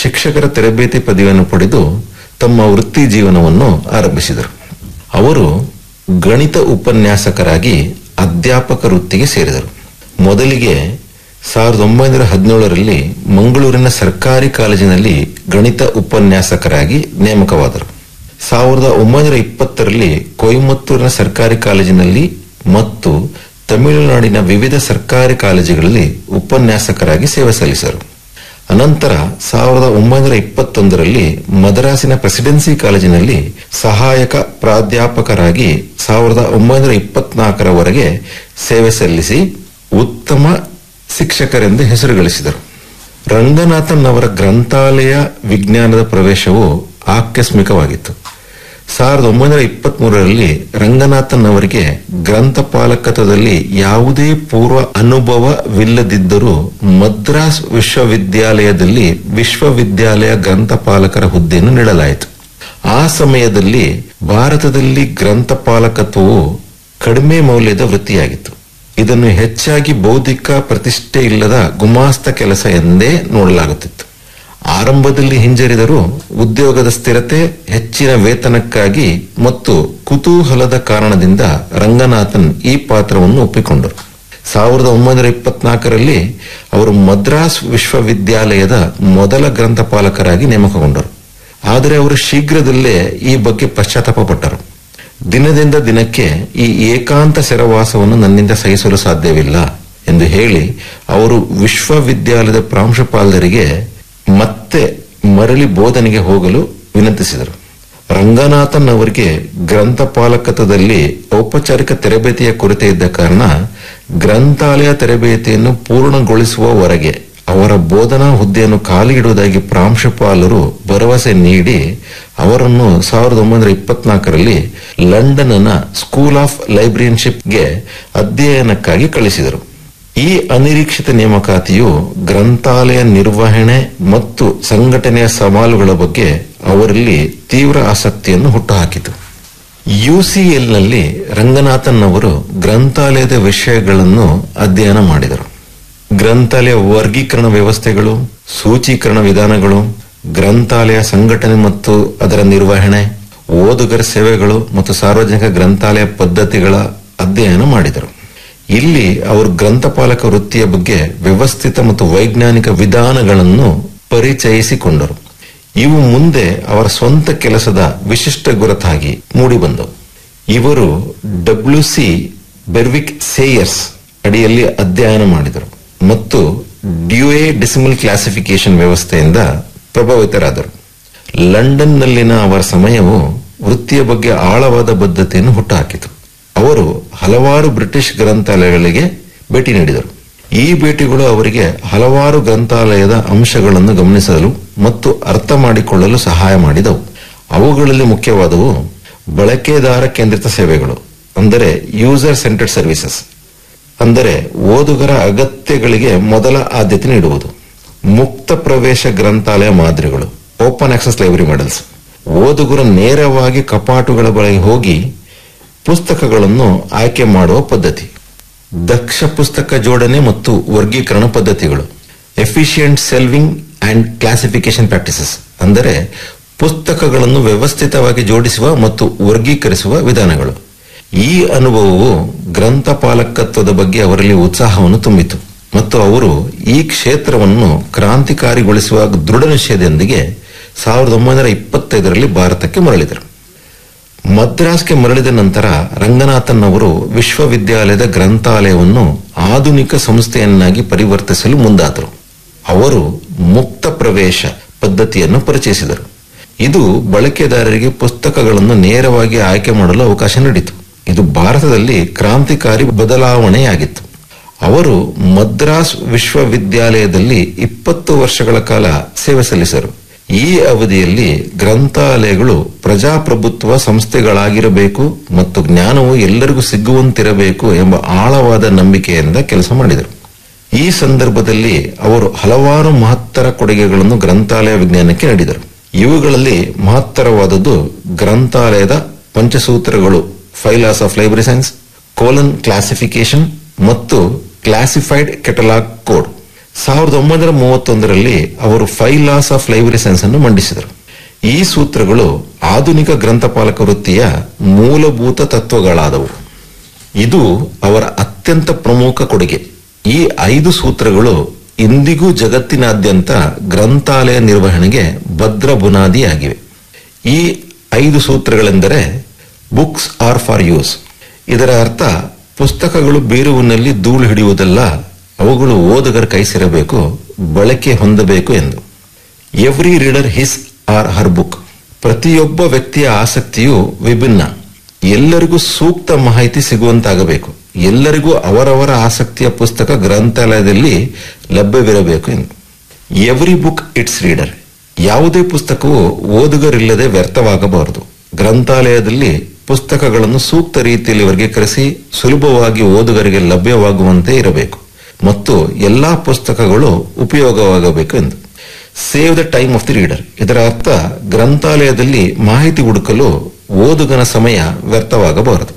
ಶಿಕ್ಷಕರ ತರಬೇತಿ ಪದವಿಯನ್ನು ಪಡೆದು ತಮ್ಮ ವೃತ್ತಿ ಜೀವನವನ್ನು ಆರಂಭಿಸಿದರು ಅವರು ಗಣಿತ ಉಪನ್ಯಾಸಕರಾಗಿ ಅಧ್ಯಾಪಕ ವೃತ್ತಿಗೆ ಸೇರಿದರು ಮೊದಲಿಗೆ ಸಾವಿರದ ಒಂಬೈನೂರ ಹದಿನೇಳರಲ್ಲಿ ಮಂಗಳೂರಿನ ಸರ್ಕಾರಿ ಕಾಲೇಜಿನಲ್ಲಿ ಗಣಿತ ಉಪನ್ಯಾಸಕರಾಗಿ ನೇಮಕವಾದರು ಸಾವಿರದ ಒಂಬೈನೂರ ಇಪ್ಪತ್ತರಲ್ಲಿ ಕೊಯಮತ್ತೂರಿನ ಸರ್ಕಾರಿ ಕಾಲೇಜಿನಲ್ಲಿ ಮತ್ತು ತಮಿಳುನಾಡಿನ ವಿವಿಧ ಸರ್ಕಾರಿ ಕಾಲೇಜುಗಳಲ್ಲಿ ಉಪನ್ಯಾಸಕರಾಗಿ ಸೇವೆ ಸಲ್ಲಿಸಿದರು ಅನಂತರ ಸಾವಿರದ ಒಂಬೈನೂರ ಇಪ್ಪತ್ತೊಂದರಲ್ಲಿ ಮದ್ರಾಸಿನ ಪ್ರೆಸಿಡೆನ್ಸಿ ಕಾಲೇಜಿನಲ್ಲಿ ಸಹಾಯಕ ಪ್ರಾಧ್ಯಾಪಕರಾಗಿ ಸಾವಿರದ ಒಂಬೈನೂರ ಇಪ್ಪತ್ನಾಲ್ಕರವರೆಗೆ ಸೇವೆ ಸಲ್ಲಿಸಿ ಉತ್ತಮ ಶಿಕ್ಷಕರೆಂದು ಹೆಸರು ಗಳಿಸಿದರು ರಂಗನಾಥನ್ ಅವರ ಗ್ರಂಥಾಲಯ ವಿಜ್ಞಾನದ ಪ್ರವೇಶವು ಆಕಸ್ಮಿಕವಾಗಿತ್ತು ಸಾವಿರದ ಒಂಬೈನೂರ ಇಪ್ಪತ್ಮೂರರಲ್ಲಿ ರಂಗನಾಥನ್ ಅವರಿಗೆ ಗ್ರಂಥಪಾಲಕತ್ವದಲ್ಲಿ ಯಾವುದೇ ಪೂರ್ವ ಅನುಭವವಿಲ್ಲದಿದ್ದರೂ ಮದ್ರಾಸ್ ವಿಶ್ವವಿದ್ಯಾಲಯದಲ್ಲಿ ವಿಶ್ವವಿದ್ಯಾಲಯ ಗ್ರಂಥಪಾಲಕರ ಹುದ್ದೆಯನ್ನು ನೀಡಲಾಯಿತು ಆ ಸಮಯದಲ್ಲಿ ಭಾರತದಲ್ಲಿ ಗ್ರಂಥಪಾಲಕತ್ವವು ಕಡಿಮೆ ಮೌಲ್ಯದ ವೃತ್ತಿಯಾಗಿತ್ತು ಇದನ್ನು ಹೆಚ್ಚಾಗಿ ಬೌದ್ಧಿಕ ಪ್ರತಿಷ್ಠೆ ಇಲ್ಲದ ಗುಮಾಸ್ತ ಕೆಲಸ ಎಂದೇ ನೋಡಲಾಗುತ್ತಿತ್ತು ಆರಂಭದಲ್ಲಿ ಹಿಂಜರಿದರೂ ಉದ್ಯೋಗದ ಸ್ಥಿರತೆ ಹೆಚ್ಚಿನ ವೇತನಕ್ಕಾಗಿ ಮತ್ತು ಕುತೂಹಲದ ಕಾರಣದಿಂದ ರಂಗನಾಥನ್ ಈ ಪಾತ್ರವನ್ನು ಒಪ್ಪಿಕೊಂಡರು ಸಾವಿರದ ಒಂಬೈನೂರ ಇಪ್ಪತ್ನಾಲ್ಕರಲ್ಲಿ ಅವರು ಮದ್ರಾಸ್ ವಿಶ್ವವಿದ್ಯಾಲಯದ ಮೊದಲ ಗ್ರಂಥಪಾಲಕರಾಗಿ ನೇಮಕಗೊಂಡರು ಆದರೆ ಅವರು ಶೀಘ್ರದಲ್ಲೇ ಈ ಬಗ್ಗೆ ಪಶ್ಚಾತ್ತಾಪಪಟ್ಟರು ದಿನದಿಂದ ದಿನಕ್ಕೆ ಈ ಏಕಾಂತ ಸೆರವಾಸವನ್ನು ನನ್ನಿಂದ ಸಹಿಸಲು ಸಾಧ್ಯವಿಲ್ಲ ಎಂದು ಹೇಳಿ ಅವರು ವಿಶ್ವವಿದ್ಯಾಲಯದ ಪ್ರಾಂಶುಪಾಲರಿಗೆ ಮತ್ತೆ ಮರಳಿ ಬೋಧನೆಗೆ ಹೋಗಲು ವಿನಂತಿಸಿದರು ರಂಗನಾಥನ್ ಅವರಿಗೆ ಗ್ರಂಥಪಾಲಕತ್ವದಲ್ಲಿ ಔಪಚಾರಿಕ ತರಬೇತಿಯ ಕೊರತೆ ಇದ್ದ ಕಾರಣ ಗ್ರಂಥಾಲಯ ತರಬೇತಿಯನ್ನು ಪೂರ್ಣಗೊಳಿಸುವವರೆಗೆ ಅವರ ಬೋಧನಾ ಹುದ್ದೆಯನ್ನು ಖಾಲಿ ಇಡುವುದಾಗಿ ಪ್ರಾಂಶುಪಾಲರು ಭರವಸೆ ನೀಡಿ ಅವರನ್ನು ಸಾವಿರದ ಒಂಬೈನೂರ ಇಪ್ಪತ್ನಾಲ್ಕರಲ್ಲಿ ಲಂಡನ್ನ ಸ್ಕೂಲ್ ಆಫ್ ಲೈಬ್ರರಿಯನ್ಶಿಪ್ಗೆ ಅಧ್ಯಯನಕ್ಕಾಗಿ ಕಳಿಸಿದರು ಈ ಅನಿರೀಕ್ಷಿತ ನೇಮಕಾತಿಯು ಗ್ರಂಥಾಲಯ ನಿರ್ವಹಣೆ ಮತ್ತು ಸಂಘಟನೆಯ ಸವಾಲುಗಳ ಬಗ್ಗೆ ಅವರಲ್ಲಿ ತೀವ್ರ ಆಸಕ್ತಿಯನ್ನು ಹುಟ್ಟುಹಾಕಿತು ಯುಸಿಎಲ್ನಲ್ಲಿ ರಂಗನಾಥನ್ ಅವರು ಗ್ರಂಥಾಲಯದ ವಿಷಯಗಳನ್ನು ಅಧ್ಯಯನ ಮಾಡಿದರು ಗ್ರಂಥಾಲಯ ವರ್ಗೀಕರಣ ವ್ಯವಸ್ಥೆಗಳು ಸೂಚೀಕರಣ ವಿಧಾನಗಳು ಗ್ರಂಥಾಲಯ ಸಂಘಟನೆ ಮತ್ತು ಅದರ ನಿರ್ವಹಣೆ ಓದುಗರ ಸೇವೆಗಳು ಮತ್ತು ಸಾರ್ವಜನಿಕ ಗ್ರಂಥಾಲಯ ಪದ್ಧತಿಗಳ ಅಧ್ಯಯನ ಮಾಡಿದರು ಇಲ್ಲಿ ಅವರು ಗ್ರಂಥಪಾಲಕ ವೃತ್ತಿಯ ಬಗ್ಗೆ ವ್ಯವಸ್ಥಿತ ಮತ್ತು ವೈಜ್ಞಾನಿಕ ವಿಧಾನಗಳನ್ನು ಪರಿಚಯಿಸಿಕೊಂಡರು ಇವು ಮುಂದೆ ಅವರ ಸ್ವಂತ ಕೆಲಸದ ವಿಶಿಷ್ಟ ಗುರುತಾಗಿ ಮೂಡಿಬಂದವು ಇವರು ಡಬ್ಲ್ಯೂ ಸಿ ಬೆರ್ವಿಕ್ ಸೇಯರ್ಸ್ ಅಡಿಯಲ್ಲಿ ಅಧ್ಯಯನ ಮಾಡಿದರು ಮತ್ತು ಡ್ಯೂಯೆ ಡಿಸಿಮಲ್ ಕ್ಲಾಸಿಫಿಕೇಶನ್ ವ್ಯವಸ್ಥೆಯಿಂದ ಪ್ರಭಾವಿತರಾದರು ಲಂಡನ್ನಲ್ಲಿನ ಅವರ ಸಮಯವು ವೃತ್ತಿಯ ಬಗ್ಗೆ ಆಳವಾದ ಬದ್ಧತೆಯನ್ನು ಹುಟ್ಟುಹಾಕಿತು ಅವರು ಹಲವಾರು ಬ್ರಿಟಿಷ್ ಗ್ರಂಥಾಲಯಗಳಿಗೆ ಭೇಟಿ ನೀಡಿದರು ಈ ಭೇಟಿಗಳು ಅವರಿಗೆ ಹಲವಾರು ಗ್ರಂಥಾಲಯದ ಅಂಶಗಳನ್ನು ಗಮನಿಸಲು ಮತ್ತು ಅರ್ಥ ಮಾಡಿಕೊಳ್ಳಲು ಸಹಾಯ ಮಾಡಿದವು ಅವುಗಳಲ್ಲಿ ಮುಖ್ಯವಾದವು ಬಳಕೆದಾರ ಕೇಂದ್ರಿತ ಸೇವೆಗಳು ಅಂದರೆ ಯೂಸರ್ ಸೆಂಟರ್ಡ್ ಸರ್ವಿಸಸ್ ಅಂದರೆ ಓದುಗರ ಅಗತ್ಯಗಳಿಗೆ ಮೊದಲ ಆದ್ಯತೆ ನೀಡುವುದು ಮುಕ್ತ ಪ್ರವೇಶ ಗ್ರಂಥಾಲಯ ಮಾದರಿಗಳು ಓಪನ್ ಆಕ್ಸೆಸ್ ಲೈಬ್ರರಿ ಮಾಡೆಲ್ಸ್ ಓದುಗರು ನೇರವಾಗಿ ಕಪಾಟುಗಳ ಬಳಿ ಹೋಗಿ ಪುಸ್ತಕಗಳನ್ನು ಆಯ್ಕೆ ಮಾಡುವ ಪದ್ಧತಿ ದಕ್ಷ ಪುಸ್ತಕ ಜೋಡಣೆ ಮತ್ತು ವರ್ಗೀಕರಣ ಪದ್ಧತಿಗಳು efficient shelving and classification practices ಅಂದರೆ ಪುಸ್ತಕಗಳನ್ನು ವ್ಯವಸ್ಥಿತವಾಗಿ ಜೋಡಿಸುವ ಮತ್ತು ವರ್ಗೀಕರಿಸುವ ವಿಧಾನಗಳು ಈ ಅನುಭವವು ಗ್ರಂಥಪಾಲಕತ್ವದ ಬಗ್ಗೆ ಅವರಲ್ಲಿ ಉತ್ಸಾಹವನ್ನು ತುಂಬಿತು ಮತ್ತು ಅವರು ಈ ಕ್ಷೇತ್ರವನ್ನು ಕ್ರಾಂತಿಕಾರಿಗೊಳಿಸುವ ದೃಢ ನಿಶ್ಚಯದೊಂದಿಗೆ ಸಾವಿರದ ಒಂಬೈನೂರ ಇಪ್ಪತ್ತೈದರಲ್ಲಿ ಭಾರತಕ್ಕೆ ಮರಳಿದರು ಮದ್ರಾಸ್ಗೆ ಮರಳಿದ ನಂತರ ರಂಗನಾಥನ್ ಅವರು ವಿಶ್ವವಿದ್ಯಾಲಯದ ಗ್ರಂಥಾಲಯವನ್ನು ಆಧುನಿಕ ಸಂಸ್ಥೆಯನ್ನಾಗಿ ಪರಿವರ್ತಿಸಲು ಮುಂದಾದರು ಅವರು ಮುಕ್ತ ಪ್ರವೇಶ ಪದ್ಧತಿಯನ್ನು ಪರಿಚಯಿಸಿದರು ಇದು ಬಳಕೆದಾರರಿಗೆ ಪುಸ್ತಕಗಳನ್ನು ನೇರವಾಗಿ ಆಯ್ಕೆ ಮಾಡಲು ಅವಕಾಶ ನೀಡಿತು ಇದು ಭಾರತದಲ್ಲಿ ಕ್ರಾಂತಿಕಾರಿ ಬದಲಾವಣೆಯಾಗಿತ್ತು ಅವರು ಮದ್ರಾಸ್ ವಿಶ್ವವಿದ್ಯಾಲಯದಲ್ಲಿ ಇಪ್ಪತ್ತು ವರ್ಷಗಳ ಕಾಲ ಸೇವೆ ಸಲ್ಲಿಸರು ಈ ಅವಧಿಯಲ್ಲಿ ಗ್ರಂಥಾಲಯಗಳು ಪ್ರಜಾಪ್ರಭುತ್ವ ಸಂಸ್ಥೆಗಳಾಗಿರಬೇಕು ಮತ್ತು ಜ್ಞಾನವು ಎಲ್ಲರಿಗೂ ಸಿಗುವಂತಿರಬೇಕು ಎಂಬ ಆಳವಾದ ನಂಬಿಕೆಯಿಂದ ಕೆಲಸ ಮಾಡಿದರು ಈ ಸಂದರ್ಭದಲ್ಲಿ ಅವರು ಹಲವಾರು ಮಹತ್ತರ ಕೊಡುಗೆಗಳನ್ನು ಗ್ರಂಥಾಲಯ ವಿಜ್ಞಾನಕ್ಕೆ ನೀಡಿದರು ಇವುಗಳಲ್ಲಿ ಮಹತ್ತರವಾದದ್ದು ಗ್ರಂಥಾಲಯದ ಪಂಚಸೂತ್ರಗಳು five laws of library science colon classification ಮತ್ತು ಕ್ಲಾಸಿಫೈಡ್ ಕೆಟಲಾಗ್ ಕೋಡ್ ಸಾವಿರದ ಒಂಬೈನೂರ ಮೂವತ್ತೊಂದರಲ್ಲಿ ಅವರು five laws of library science ಅನ್ನು ಮಂಡಿಸಿದರು ಈ ಸೂತ್ರಗಳು ಆಧುನಿಕ ಗ್ರಂಥಪಾಲಕ ವೃತ್ತಿಯ ಮೂಲಭೂತ ತತ್ವಗಳಾದವು ಇದು ಅವರ ಅತ್ಯಂತ ಪ್ರಮುಖ ಕೊಡುಗೆ ಈ ಐದು ಸೂತ್ರಗಳು ಇಂದಿಗೂ ಜಗತ್ತಿನಾದ್ಯಂತ ಗ್ರಂಥಾಲಯ ನಿರ್ವಹಣೆಗೆ ಭದ್ರ ಬುನಾದಿಯಾಗಿವೆ ಈ ಐದು ಸೂತ್ರಗಳೆಂದರೆ ಬುಕ್ಸ್ ಆರ್ ಫಾರ್ ಯೂಸ್ ಇದರ ಅರ್ಥ ಪುಸ್ತಕಗಳು ಬೀರುವಿನಲ್ಲಿ ಧೂಳು ಹಿಡಿಯುವುದಲ್ಲ ಅವುಗಳು ಓದುಗರ ಕೈ ಸೇರಬೇಕು ಬಳಕೆ ಹೊಂದಬೇಕು ಎಂದು every reader his or her book ಪ್ರತಿಯೊಬ್ಬ ವ್ಯಕ್ತಿಯ ಆಸಕ್ತಿಯು ವಿಭಿನ್ನ ಎಲ್ಲರಿಗೂ ಸೂಕ್ತ ಮಾಹಿತಿ ಸಿಗುವಂತಾಗಬೇಕು ಎಲ್ಲರಿಗೂ ಅವರವರ ಆಸಕ್ತಿಯ ಪುಸ್ತಕ ಗ್ರಂಥಾಲಯದಲ್ಲಿ ಲಭ್ಯವಿರಬೇಕು ಎಂದು ಎವ್ರಿ ಬುಕ್ ಇಟ್ಸ್ ರೀಡರ್ ಯಾವುದೇ ಪುಸ್ತಕವು ಓದುಗರಿಲ್ಲದೆ ವ್ಯರ್ಥವಾಗಬಾರದು ಗ್ರಂಥಾಲಯದಲ್ಲಿ ಪುಸ್ತಕಗಳನ್ನು ಸೂಕ್ತ ರೀತಿಯಲ್ಲಿ ವರ್ಗೀಕರಿಸಿ ಸುಲಭವಾಗಿ ಓದುಗರಿಗೆ ಲಭ್ಯವಾಗುವಂತೆ ಇರಬೇಕು ಮತ್ತು ಎಲ್ಲಾ ಪುಸ್ತಕಗಳು ಉಪಯೋಗವಾಗಬೇಕು ಎಂದು save the time of the reader ಇದರ ಅರ್ಥ ಗ್ರಂಥಾಲಯದಲ್ಲಿ ಮಾಹಿತಿ ಹುಡುಕಲು ಓದುಗನ ಸಮಯ ವ್ಯರ್ಥವಾಗಬಾರದು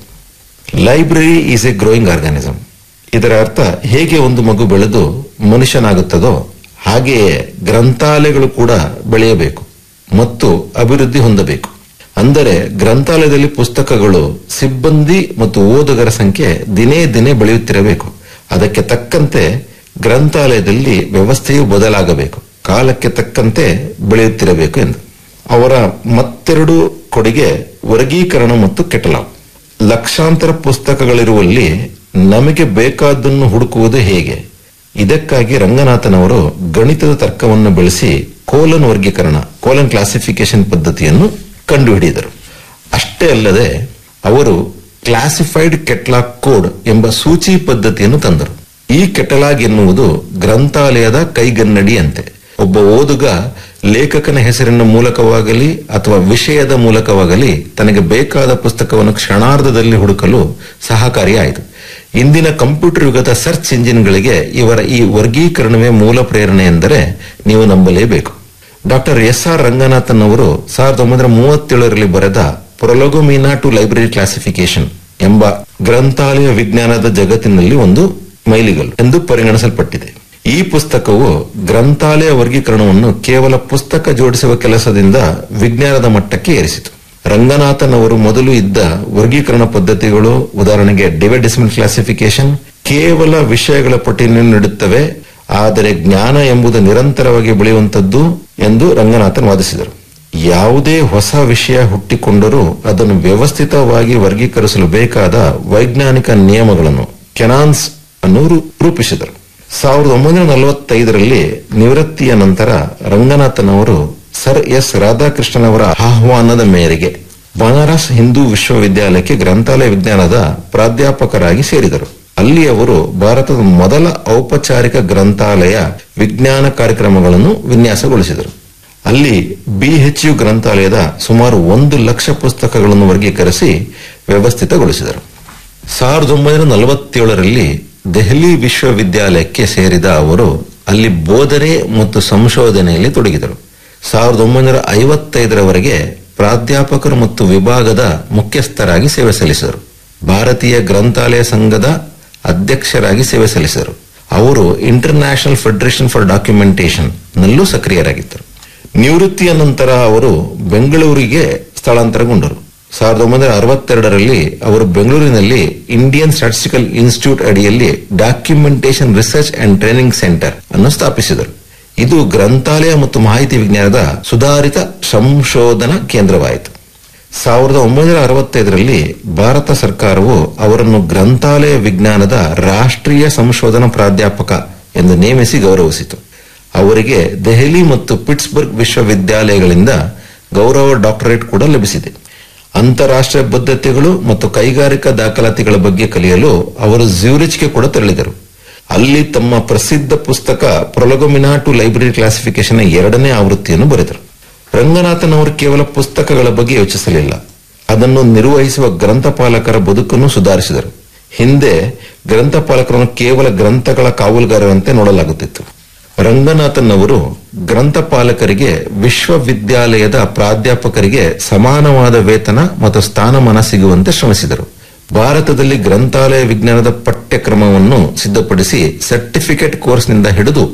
library is a growing organism ಇದರ ಅರ್ಥ ಹೇಗೆ ಒಂದು ಮಗು ಬೆಳೆದು ಮನುಷ್ಯನಾಗುತ್ತದೋ ಹಾಗೆಯೇ ಗ್ರಂಥಾಲಯಗಳು ಕೂಡ ಬೆಳೆಯಬೇಕು ಮತ್ತು ಅಭಿವೃದ್ಧಿ ಹೊಂದಬೇಕು ಅಂದರೆ ಗ್ರಂಥಾಲಯದಲ್ಲಿ ಪುಸ್ತಕಗಳು ಸಿಬ್ಬಂದಿ ಮತ್ತು ಓದುಗರ ಸಂಖ್ಯೆ ದಿನೇ ದಿನೇ ಬೆಳೆಯುತ್ತಿರಬೇಕು ಅದಕ್ಕೆ ತಕ್ಕಂತೆ ಗ್ರಂಥಾಲಯದಲ್ಲಿ ವ್ಯವಸ್ಥೆಯು ಬದಲಾಗಬೇಕು ಕಾಲಕ್ಕೆ ತಕ್ಕಂತೆ ಬೆಳೆಯುತ್ತಿರಬೇಕು ಎಂದು ಅವರ ಮತ್ತೆರಡು ಕೊಡುಗೆ ವರ್ಗೀಕರಣ ಮತ್ತು ಕೆಟಲಾಗ್ ಲಕ್ಷಾಂತರ ಪುಸ್ತಕಗಳಿರುವಲ್ಲಿ ನಮಗೆ ಬೇಕಾದ್ದನ್ನು ಹುಡುಕುವುದು ಹೇಗೆ ಇದಕ್ಕಾಗಿ ರಂಗನಾಥನ್ ಅವರು ಗಣಿತದ ತರ್ಕವನ್ನು ಬಳಸಿ ಕೋಲನ್ ವರ್ಗೀಕರಣ ಕೋಲನ್ ಕ್ಲಾಸಿಫಿಕೇಶನ್ ಪದ್ಧತಿಯನ್ನು ಕಂಡುಹಿಡಿದರು ಅಷ್ಟೇ ಅಲ್ಲದೆ ಅವರು ಕ್ಲಾಸಿಫೈಡ್ ಕೆಟಲಾಗ್ ಕೋಡ್ ಎಂಬ ಸೂಚಿ ಪದ್ಧತಿಯನ್ನು ತಂದರು ಈ ಕೆಟಲಾಗ್ ಎನ್ನುವುದು ಗ್ರಂಥಾಲಯದ ಕೈಗನ್ನಡಿಯಂತೆ ಒಬ್ಬ ಓದುಗ ಲೇಖಕನ ಹೆಸರಿನ ಮೂಲಕವಾಗಲಿ ಅಥವಾ ವಿಷಯದ ಮೂಲಕವಾಗಲಿ ತನಗೆ ಬೇಕಾದ ಪುಸ್ತಕವನ್ನು ಕ್ಷಣಾರ್ಧದಲ್ಲಿ ಹುಡುಕಲು ಸಹಕಾರಿಯಾಯಿತು ಇಂದಿನ ಕಂಪ್ಯೂಟರ್ ಯುಗದ ಸರ್ಚ್ ಇಂಜಿನ್ಗಳಿಗೆ ಇವರ ಈ ವರ್ಗೀಕರಣವೇ ಮೂಲ ಪ್ರೇರಣೆ ಎಂದರೆ ನೀವು ನಂಬಲೇಬೇಕು ಡಾಕ್ಟರ್ ಎಸ್ ಆರ್ ರಂಗನಾಥನ್ ಅವರು ಸಾವಿರದ ಒಂಬೈನೂರ ಮೂವತ್ತೇಳರಲ್ಲಿ ಬರೆದ ಪ್ರೊಲೊಗೊಮಿನಾ ಟು ಲೈಬ್ರರಿ ಕ್ಲಾಸಿಫಿಕೇಶನ್ ಎಂಬ ಗ್ರಂಥಾಲಯ ವಿಜ್ಞಾನದ ಜಗತ್ತಿನಲ್ಲಿ ಒಂದು ಮೈಲಿಗಲ್ಲು ಎಂದು ಪರಿಗಣಿಸಲ್ಪಟ್ಟಿದೆ ಈ ಪುಸ್ತಕವು ಗ್ರಂಥಾಲಯ ವರ್ಗೀಕರಣವನ್ನು ಕೇವಲ ಪುಸ್ತಕ ಜೋಡಿಸುವ ಕೆಲಸದಿಂದ ವಿಜ್ಞಾನದ ಮಟ್ಟಕ್ಕೆ ಏರಿಸಿತು ರಂಗನಾಥನ್ ಅವರು ಮೊದಲು ಇದ್ದ ವರ್ಗೀಕರಣ ಪದ್ಧತಿಗಳು ಉದಾಹರಣೆಗೆ ಡಿವೈಡ್ ಡೆಸಿಮಲ್ ಕ್ಲಾಸಿಫಿಕೇಶನ್ ಕೇವಲ ವಿಷಯಗಳ ಪಟ್ಟಿಯನ್ನು ನೀಡುತ್ತವೆ ಆದರೆ ಜ್ಞಾನ ಎಂಬುದು ನಿರಂತರವಾಗಿ ಬೆಳೆಯುವಂತದ್ದು ಎಂದು ರಂಗನಾಥನ್ ವಾದಿಸಿದರು ಯಾವುದೇ ಹೊಸ ವಿಷಯ ಹುಟ್ಟಿಕೊಂಡರೂ ಅದನ್ನು ವ್ಯವಸ್ಥಿತವಾಗಿ ವರ್ಗೀಕರಿಸಲು ಬೇಕಾದ ವೈಜ್ಞಾನಿಕ ನಿಯಮಗಳನ್ನು ಕೆನಾನ್ಸ್ ಅನ್ನು ರೂ- ರೂಪಿಸಿದರು ಸಾವಿರದ ಒಂಬೈನೂರ ನಲವತ್ತೈದರಲ್ಲಿ ನಿವೃತ್ತಿಯ ನಂತರ ರಂಗನಾಥನ್ ಅವರು ಸರ್ ಎಸ್ ರಾಧಾಕೃಷ್ಣನ್ ಅವರ ಆಹ್ವಾನದ ಮೇರೆಗೆ ಬನಾರಸ್ ಹಿಂದೂ ವಿಶ್ವವಿದ್ಯಾಲಯಕ್ಕೆ ಗ್ರಂಥಾಲಯ ವಿಜ್ಞಾನದ ಪ್ರಾಧ್ಯಾಪಕರಾಗಿ ಸೇರಿದರು ಅಲ್ಲಿ ಅವರು ಭಾರತದ ಮೊದಲ ಔಪಚಾರಿಕ ಗ್ರಂಥಾಲಯ ವಿಜ್ಞಾನ ಕಾರ್ಯಕ್ರಮಗಳನ್ನು ವಿನ್ಯಾಸಗೊಳಿಸಿದರು ಅಲ್ಲಿ ಬಿಎಚ್ಯು ಗ್ರಂಥಾಲಯದ ಸುಮಾರು ಒಂದು ಲಕ್ಷ ಪುಸ್ತಕಗಳನ್ನು ವರ್ಗೀಕರಿಸಿ ವ್ಯವಸ್ಥಿತಗೊಳಿಸಿದರು ಸಾವಿರದ ಒಂಬೈನೂರ ನಲವತ್ತೇಳರಲ್ಲಿ ದೆಹಲಿ ವಿಶ್ವವಿದ್ಯಾಲಯಕ್ಕೆ ಸೇರಿದ ಅವರು ಅಲ್ಲಿ ಬೋಧನೆ ಮತ್ತು ಸಂಶೋಧನೆಯಲ್ಲಿ ತೊಡಗಿದರು ಸಾವಿರದ ಒಂಬೈನೂರ ಐವತ್ತೈದರವರೆಗೆ ಪ್ರಾಧ್ಯಾಪಕರು ಮತ್ತು ವಿಭಾಗದ ಮುಖ್ಯಸ್ಥರಾಗಿ ಸೇವೆ ಸಲ್ಲಿಸಿದರು ಭಾರತೀಯ ಗ್ರಂಥಾಲಯ ಸಂಘದ ಅಧ್ಯಕ್ಷರಾಗಿ ಸೇವೆ ಸಲ್ಲಿಸಿದರು ಅವರು international federation for documentation ನಲ್ಲೂ ಸಕ್ರಿಯರಾಗಿದ್ದರು ನಿವೃತ್ತಿಯ ನಂತರ ಅವರು ಬೆಂಗಳೂರಿಗೆ ಸ್ಥಳಾಂತರಗೊಂಡರು ಸಾವಿರದ ಒಂಬೈನೂರ ಅರವತ್ತೆರಡರಲ್ಲಿ ಅವರು ಬೆಂಗಳೂರಿನಲ್ಲಿ ಇಂಡಿಯನ್ ಸ್ಟಾಟಿಸ್ಟಿಕಲ್ ಇನ್ಸ್ಟಿಟ್ಯೂಟ್ ಅಡಿಯಲ್ಲಿ documentation research and training centre ಅನ್ನು ಸ್ಥಾಪಿಸಿದರು ಇದು ಗ್ರಂಥಾಲಯ ಮತ್ತು ಮಾಹಿತಿ ವಿಜ್ಞಾನದ ಸುಧಾರಿತ ಸಂಶೋಧನಾ ಕೇಂದ್ರವಾಯಿತು ಸಾವಿರದ ಒಂಬೈನೂರ ಅರವತ್ತೈದರಲ್ಲಿ ಭಾರತ ಸರ್ಕಾರವು ಅವರನ್ನು ಗ್ರಂಥಾಲಯ ವಿಜ್ಞಾನದ ರಾಷ್ಟ್ರೀಯ ಸಂಶೋಧನಾ ಪ್ರಾಧ್ಯಾಪಕ ಎಂದು ನೇಮಿಸಿ ಗೌರವಿಸಿತು ಅವರಿಗೆ ದೆಹಲಿ ಮತ್ತು ಪಿಟ್ಸ್ಬರ್ಗ್ ವಿಶ್ವವಿದ್ಯಾಲಯಗಳಿಂದ ಗೌರವ ಡಾಕ್ಟರೇಟ್ ಕೂಡ ಲಭಿಸಿದೆ ಅಂತಾರಾಷ್ಟ್ರೀಯ ಬದ್ಧತೆಗಳು ಮತ್ತು ಕೈಗಾರಿಕಾ ದಾಖಲಾತಿಗಳ ಬಗ್ಗೆ ಕಲಿಯಲು ಅವರು ಜ್ಯೂರಿಚ್ಗೆ ಕೂಡ ತೆರಳಿದರು ಅಲ್ಲಿ ತಮ್ಮ ಪ್ರಸಿದ್ಧ ಪುಸ್ತಕ ಪ್ರೊಲಗೊಮಿನಾ ಟು ಲೈಬ್ರರಿ ಕ್ಲಾಸಿಫಿಕೇಶನ್ ಎರಡನೇ ಆವೃತ್ತಿಯನ್ನು ಬರೆದರು ರಂಗನಾಥನ್ ಅವರು ಕೇವಲ ಪುಸ್ತಕಗಳ ಬಗ್ಗೆ ಯೋಚಿಸಲಿಲ್ಲ ಅದನ್ನು ನಿರ್ವಹಿಸುವ ಗ್ರಂಥಪಾಲಕರ ಬದುಕನ್ನು ಸುಧಾರಿಸಿದರು ಹಿಂದೆ ಗ್ರಂಥಪಾಲಕರನ್ನು ಕೇವಲ ಗ್ರಂಥಗಳ ಕಾವಲುಗಾರರಂತೆ ನೋಡಲಾಗುತ್ತಿತ್ತು ರಂಗನಾಥನ್ ಅವರು ಗ್ರಂಥಪಾಲಕರಿಗೆ ವಿಶ್ವವಿದ್ಯಾಲಯದ ಪ್ರಾಧ್ಯಾಪಕರಿಗೆ ಸಮಾನವಾದ ವೇತನ ಮತ್ತು ಸ್ಥಾನಮಾನ ಸಿಗುವಂತೆ ಶ್ರಮಿಸಿದರು ಭಾರತದಲ್ಲಿ ಗ್ರಂಥಾಲಯ ವಿಜ್ಞಾನದ ಪಠ್ಯಕ್ರಮವನ್ನು ಸಿದ್ಧಪಡಿಸಿ ಸರ್ಟಿಫಿಕೇಟ್ ಕೋರ್ಸ್ನಿಂದ ಹಿಡಿದು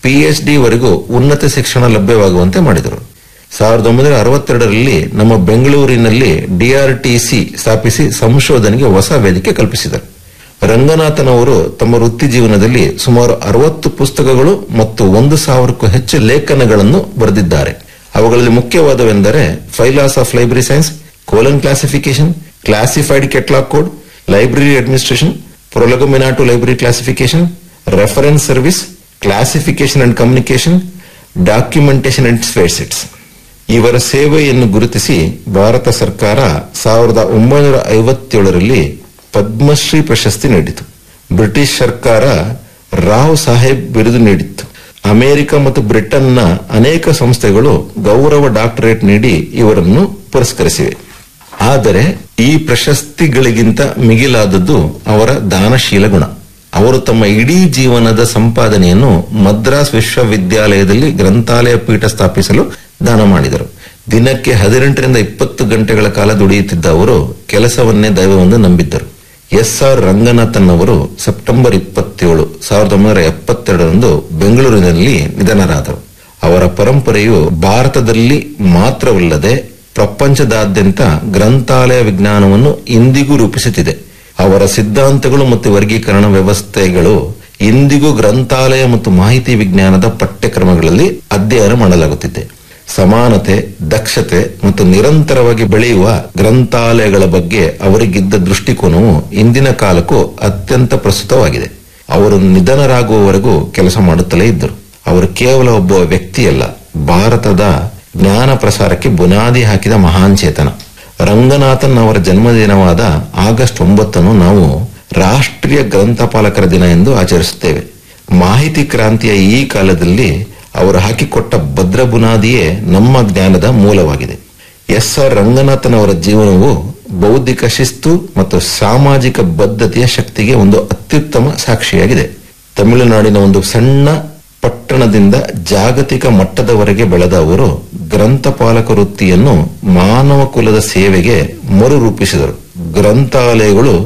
ಪಿಎಚ್ ಡಿ ವರೆಗೂ ಉನ್ನತ ಶಿಕ್ಷಣ ಲಭ್ಯವಾಗುವಂತೆ ಮಾಡಿದರು ಸಾವಿರದ ಒಂಬೈನೂರ ಅರವತ್ತೆರಡರಲ್ಲಿ ನಮ್ಮ ಬೆಂಗಳೂರಿನಲ್ಲಿ ಡಿಆರ್ಟಿಸಿ ಸ್ಥಾಪಿಸಿ ಸಂಶೋಧನೆಗೆ ಹೊಸ ವೇದಿಕೆ ಕಲ್ಪಿಸಿದರು ರಂಗನಾಥನ್ ಅವರು ತಮ್ಮ ವೃತ್ತಿ ಜೀವನದಲ್ಲಿ ಸುಮಾರು ಅರವತ್ತು ಪುಸ್ತಕಗಳು ಮತ್ತು ಒಂದು ಸಾವಿರಕ್ಕೂ ಹೆಚ್ಚು ಲೇಖನಗಳನ್ನು ಬರೆದಿದ್ದಾರೆ ಅವುಗಳಲ್ಲಿ ಮುಖ್ಯವಾದವೆಂದರೆ five laws of library science colon classification classified catalogue code library administration prolegomena to library classification reference service classification and communication documentation and ಸ್ಪೇಸಿಟ್ಸ್ ಇವರ ಸೇವೆಯನ್ನು ಗುರುತಿಸಿ ಭಾರತ ಸರ್ಕಾರ ಸಾವಿರದ ಒಂಬೈನೂರ ಐವತ್ತೇಳರಲ್ಲಿ ಪದ್ಮಶ್ರೀ ಪ್ರಶಸ್ತಿ ನೀಡಿತು ಬ್ರಿಟಿಷ್ ಸರ್ಕಾರ ರಾವ್ ಸಾಹೇಬ್ ಬಿರುದು ನೀಡಿತ್ತು ಅಮೆರಿಕ ಮತ್ತು ಬ್ರಿಟನ್ನ ಅನೇಕ ಸಂಸ್ಥೆಗಳು ಗೌರವ ಡಾಕ್ಟರೇಟ್ ನೀಡಿ ಇವರನ್ನು ಪುರಸ್ಕರಿಸಿವೆ ಆದರೆ ಈ ಪ್ರಶಸ್ತಿಗಳಿಗಿಂತ ಮಿಗಿಲಾದದ್ದು ಅವರ ದಾನಶೀಲ ಗುಣ ಅವರು ತಮ್ಮ ಇಡೀ ಜೀವನದ ಸಂಪಾದನೆಯನ್ನು ಮದ್ರಾಸ್ ವಿಶ್ವವಿದ್ಯಾಲಯದಲ್ಲಿ ಗ್ರಂಥಾಲಯ ಪೀಠ ಸ್ಥಾಪಿಸಲು ದಾನ ಮಾಡಿದರು ದಿನಕ್ಕೆ ಹದಿನೆಂಟರಿಂದ ಇಪ್ಪತ್ತು ಗಂಟೆಗಳ ಕಾಲ ದುಡಿಯುತ್ತಿದ್ದ ಅವರು ಕೆಲಸವನ್ನೇ ದೈವವೆಂದು ನಂಬಿದ್ದರು ಎಸ್ ಆರ್ ರಂಗನಾಥನ್ ಅವರು ಸೆಪ್ಟೆಂಬರ್ ಇಪ್ಪತ್ತೇಳು ಸಾವಿರದ ಒಂಬೈನೂರ ಎಪ್ಪತ್ತೆರಡರಂದು ಬೆಂಗಳೂರಿನಲ್ಲಿ ನಿಧನರಾದರು ಅವರ ಪರಂಪರೆಯು ಭಾರತದಲ್ಲಿ ಮಾತ್ರವಲ್ಲದೆ ಪ್ರಪಂಚದಾದ್ಯಂತ ಗ್ರಂಥಾಲಯ ವಿಜ್ಞಾನವನ್ನು ಇಂದಿಗೂ ರೂಪಿಸುತ್ತಿದೆ ಅವರ ಸಿದ್ಧಾಂತಗಳು ಮತ್ತು ವರ್ಗೀಕರಣ ವ್ಯವಸ್ಥೆಗಳು ಇಂದಿಗೂ ಗ್ರಂಥಾಲಯ ಮತ್ತು ಮಾಹಿತಿ ವಿಜ್ಞಾನದ ಪಠ್ಯಕ್ರಮಗಳಲ್ಲಿ ಅಧ್ಯಯನ ಮಾಡಲಾಗುತ್ತಿದೆ ಸಮಾನತೆ ದಕ್ಷತೆ ಮತ್ತು ನಿರಂತರವಾಗಿ ಬೆಳೆಯುವ ಗ್ರಂಥಾಲಯಗಳ ಬಗ್ಗೆ ಅವರಿಗಿದ್ದ ದೃಷ್ಟಿಕೋನವು ಇಂದಿನ ಕಾಲಕ್ಕೂ ಅತ್ಯಂತ ಪ್ರಸ್ತುತವಾಗಿದೆ ಅವರು ನಿಧನರಾಗುವವರೆಗೂ ಕೆಲಸ ಮಾಡುತ್ತಲೇ ಇದ್ದರು ಅವರು ಕೇವಲ ಒಬ್ಬ ವ್ಯಕ್ತಿಯಲ್ಲ ಭಾರತದ ಜ್ಞಾನ ಪ್ರಸಾರಕ್ಕೆ ಬುನಾದಿ ಹಾಕಿದ ಮಹಾನ್ ಚೇತನ ರಂಗನಾಥನ್ ಅವರ ಜನ್ಮದಿನವಾದ ಆಗಸ್ಟ್ ಒಂಬತ್ತನ್ನು ನಾವು ರಾಷ್ಟ್ರೀಯ ಗ್ರಂಥಪಾಲಕರ ದಿನ ಎಂದು ಆಚರಿಸುತ್ತೇವೆ ಮಾಹಿತಿ ಕ್ರಾಂತಿಯ ಈ ಕಾಲದಲ್ಲಿ ಅವರು ಹಾಕಿಕೊಟ್ಟ ಭದ್ರ ಬುನಾದಿಯೇ ನಮ್ಮ ಜ್ಞಾನದ ಮೂಲವಾಗಿದೆ ಎಸ್ ಆರ್ ರಂಗನಾಥನ್ ಅವರ ಜೀವನವು ಬೌದ್ಧಿಕ ಶಿಸ್ತು ಮತ್ತು ಸಾಮಾಜಿಕ ಬದ್ಧತೆಯ ಶಕ್ತಿಗೆ ಒಂದು ಅತ್ಯುತ್ತಮ ಸಾಕ್ಷಿಯಾಗಿದೆ ತಮಿಳುನಾಡಿನ ಒಂದು ಸಣ್ಣ ಪಟ್ಟಣದಿಂದ ಜಾಗತಿಕ ಮಟ್ಟದವರೆಗೆ ಬೆಳೆದ ಅವರು ಗ್ರಂಥಪಾಲಕ ವೃತ್ತಿಯನ್ನು ಮಾನವ ಕುಲದ ಸೇವೆಗೆ ಮರುರೂಪಿಸಿದರು ಗ್ರಂಥಾಲಯಗಳು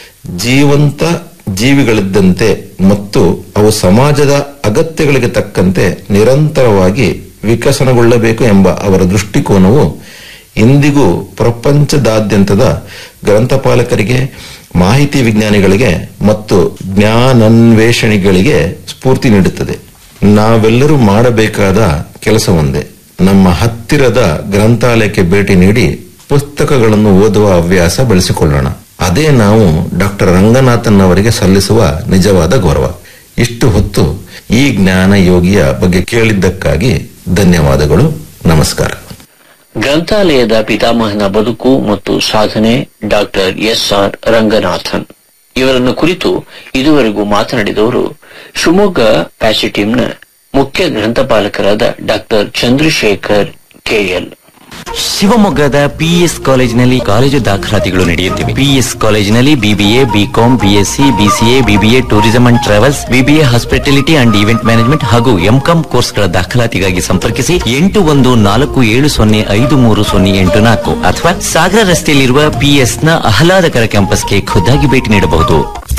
ಜೀವಂತ ಜೀವಿಗಳಿದ್ದಂತೆ ಮತ್ತು ಅವು ಸಮಾಜದ ಅಗತ್ಯಗಳಿಗೆ ತಕ್ಕಂತೆ ನಿರಂತರವಾಗಿ ವಿಕಸನಗೊಳ್ಳಬೇಕು ಎಂಬ ಅವರ ದೃಷ್ಟಿಕೋನವು ಇಂದಿಗೂ ಪ್ರಪಂಚದಾದ್ಯಂತದ ಗ್ರಂಥಪಾಲಕರಿಗೆ ಮಾಹಿತಿ ವಿಜ್ಞಾನಿಗಳಿಗೆ ಮತ್ತು ಜ್ಞಾನನ್ವೇಷಣಿಗಳಿಗೆ ಸ್ಫೂರ್ತಿ ನೀಡುತ್ತದೆ ನಾವೆಲ್ಲರೂ ಮಾಡಬೇಕಾದ ಕೆಲಸವೊಂದೇ ನಮ್ಮ ಹತ್ತಿರದ ಗ್ರಂಥಾಲಯಕ್ಕೆ ಭೇಟಿ ನೀಡಿ ಪುಸ್ತಕಗಳನ್ನು ಓದುವ ಹವ್ಯಾಸ ಬೆಳೆಸಿಕೊಳ್ಳೋಣ ಅದೇ ನಾವು ಡಾಕ್ಟರ್ ರಂಗನಾಥನ್ ಅವರಿಗೆ ಸಲ್ಲಿಸುವ ನಿಜವಾದ ಗೌರವ ಇಷ್ಟು ಹೊತ್ತು ಈ ಜ್ಞಾನ ಯೋಗಿಯ ಬಗ್ಗೆ ಕೇಳಿದ್ದಕ್ಕಾಗಿ ಧನ್ಯವಾದಗಳು ನಮಸ್ಕಾರ ಗ್ರಂಥಾಲಯದ ಪಿತಾಮಹನ ಬದುಕು ಮತ್ತು ಸಾಧನೆ ಡಾಕ್ಟರ್ ಎಸ್ ಆರ್ ರಂಗನಾಥನ್ ಇವರನ್ನು ಕುರಿತು ಇದುವರೆಗೂ ಮಾತನಾಡಿದವರು ಶಿವಮೊಗ್ಗ ಪ್ಯಾಸಿಟಿಮ್ನ ಮುಖ್ಯ ಗ್ರಂಥಪಾಲಕರಾದ ಡಾಕ್ಟರ್ ಚಂದ್ರಶೇಖರ್ ಕೆಎಲ್ ಶಿವಮೊಗ್ಗದ ಪಿಎಸ್ ಕಾಲೇಜಿನಲ್ಲಿ ಕಾಲೇಜು ದಾಖಲಾತಿಗಳು ನಡೆಯುತ್ತಿವೆ ಪಿಎಸ್ ಕಾಲೇಜಿನಲ್ಲಿ BBA BCom BSc BCA BBA tourism and travels BBA hospitality and event management ಹಾಗೂ ಎಂಕಾಂ ಕೋರ್ಸ್ಗಳ ದಾಖಲಾತಿಗಾಗಿ ಸಂಪರ್ಕಿಸಿ ಎಂಟು ಒಂದು ನಾಲ್ಕು ಏಳು ಸೊನ್ನೆ ಐದು ಮೂರು ಸೊನ್ನೆ ಎಂಟು ನಾಲ್ಕು ಅಥವಾ ಸಾಗರ ರಸ್ತೆಯಲ್ಲಿರುವ ಪಿಎಸ್ನ ಆಹ್ಲಾದಕರ ಕ್ಯಾಂಪಸ್ಗೆ ಖುದ್ದಾಗಿ ಭೇಟಿ ನೀಡಬಹುದು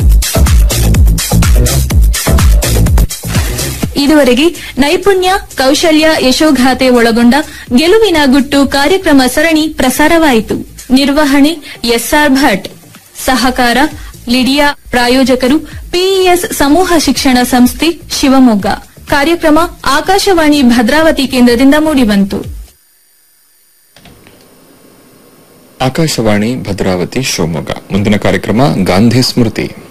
ಇದುವರೆಗೆ ನೈಪುಣ್ಯ ಕೌಶಲ್ಯ ಯಶೋಗಾಥೆ ಒಳಗೊಂಡ ಗೆಲುವಿನ ಗುಟ್ಟು ಕಾರ್ಯಕ್ರಮ ಸರಣಿ ಪ್ರಸಾರವಾಯಿತು ನಿರ್ವಹಣೆ ಎಸ್ಆರ್ ಭಟ್ ಸಹಕಾರ ಲಿಡಿಯಾ ಪ್ರಾಯೋಜಕರು ಪಿಇಎಸ್ ಸಮೂಹ ಶಿಕ್ಷಣ ಸಂಸ್ಥೆ ಶಿವಮೊಗ್ಗ ಕಾರ್ಯಕ್ರಮ ಆಕಾಶವಾಣಿ ಭದ್ರಾವತಿ ಕೇಂದ್ರದಿಂದ ಮೂಡಿಬಂತು ಆಕಾಶವಾಣಿ ಭದ್ರಾವತಿ ಶಿವಮೊಗ್ಗ ಮುಂದಿನ ಕಾರ್ಯಕ್ರಮ ಗಾಂಧಿ ಸ್ಮೃತಿ